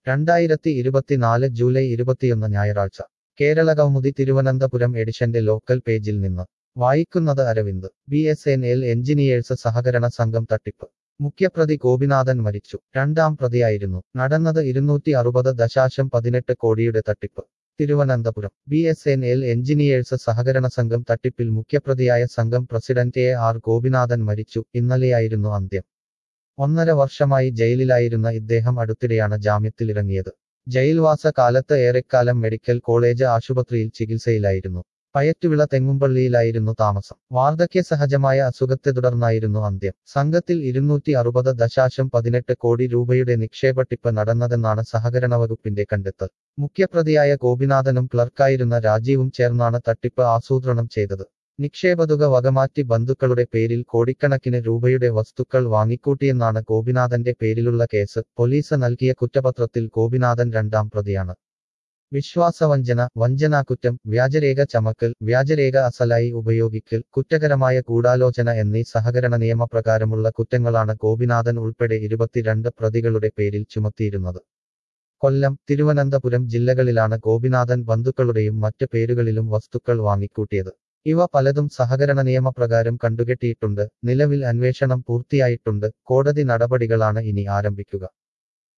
രണ്ടായിരത്തി ഇരുപത്തിനാല് ജൂലൈ ഇരുപത്തിയൊന്ന് ഞായറാഴ്ച കേരള കൗമുദി തിരുവനന്തപുരം എഡിഷന്റെ ലോക്കൽ പേജിൽ നിന്ന് വായിക്കുന്നത് Aravind B S N L engineers സഹകരണ സംഘം തട്ടിപ്പ് മുഖ്യപ്രതി ഗോപിനാഥൻ മരിച്ചു രണ്ടാം പ്രതിയായിരുന്നു നടന്നത് ഇരുന്നൂറ്റി അറുപത് ദശാശം പതിനെട്ട് കോടിയുടെ തട്ടിപ്പ് Thiruvananthapuram B S N L engineers സഹകരണ സംഘം തട്ടിപ്പിൽ മുഖ്യപ്രതിയായ സംഘം പ്രസിഡന്റ് എ ആർ ഗോപിനാഥൻ മരിച്ചു ഇന്നലെയായിരുന്നു അന്ത്യം ഒന്നര വർഷമായി ജയിലിലായിരുന്ന ഇദ്ദേഹം അടുത്തിടെയാണ് ജാമ്യത്തിലിറങ്ങിയത് ജയിൽവാസ കാലത്ത് ഏറെക്കാലം മെഡിക്കൽ കോളേജ് ആശുപത്രിയിൽ ചികിത്സയിലായിരുന്നു പയറ്റുവിള തെങ്ങുംപള്ളിയിലായിരുന്നു താമസം വാർദ്ധക്യ സഹജമായ അസുഖത്തെ തുടർന്നായിരുന്നു അന്ത്യം സംഘത്തിൽ ഇരുന്നൂറ്റി അറുപത് ദശാശം പതിനെട്ട് കോടി രൂപയുടെ നിക്ഷേപട്ടിപ്പ് നടന്നതെന്നാണ് സഹകരണ വകുപ്പിന്റെ കണ്ടെത്തൽ മുഖ്യപ്രതിയായ ഗോപിനാഥനും ക്ലർക്കായിരുന്ന രാജീവും ചേർന്നാണ് തട്ടിപ്പ് ആസൂത്രണം ചെയ്തത് നിക്ഷേപതുക വകമാറ്റി ബന്ധുക്കളുടെ പേരിൽ കോടിക്കണക്കിന് രൂപയുടെ വസ്തുക്കൾ വാങ്ങിക്കൂട്ടിയെന്നാണ് ഗോപിനാഥന്റെ പേരിലുള്ള കേസ് പോലീസ് നൽകിയ കുറ്റപത്രത്തിൽ ഗോപിനാഥൻ രണ്ടാം പ്രതിയാണ് വിശ്വാസവഞ്ചന വഞ്ചനാകുറ്റം വ്യാജരേഖ ചമക്കൽ വ്യാജരേഖ അസലായി ഉപയോഗിക്കൽ കുറ്റകരമായ ഗൂഢാലോചന എന്നീ സഹകരണ നിയമപ്രകാരമുള്ള കുറ്റങ്ങളാണ് ഗോപിനാഥൻ ഉൾപ്പെടെ ഇരുപത്തിരണ്ട് പ്രതികളുടെ പേരിൽ ചുമത്തിയിരുന്നത് കൊല്ലം തിരുവനന്തപുരം ജില്ലകളിലാണ് ഗോപിനാഥൻ ബന്ധുക്കളുടെയും മറ്റ് പേരുകളിലും വസ്തുക്കൾ വാങ്ങിക്കൂട്ടിയത് ഇവ പലതും സഹകരണ നിയമപ്രകാരം കണ്ടുകെട്ടിയിട്ടുണ്ട് നിലവിൽ അന്വേഷണം പൂർത്തിയായിട്ടുണ്ട് കോടതി നടപടികളാണ് ഇനി ആരംഭിക്കുക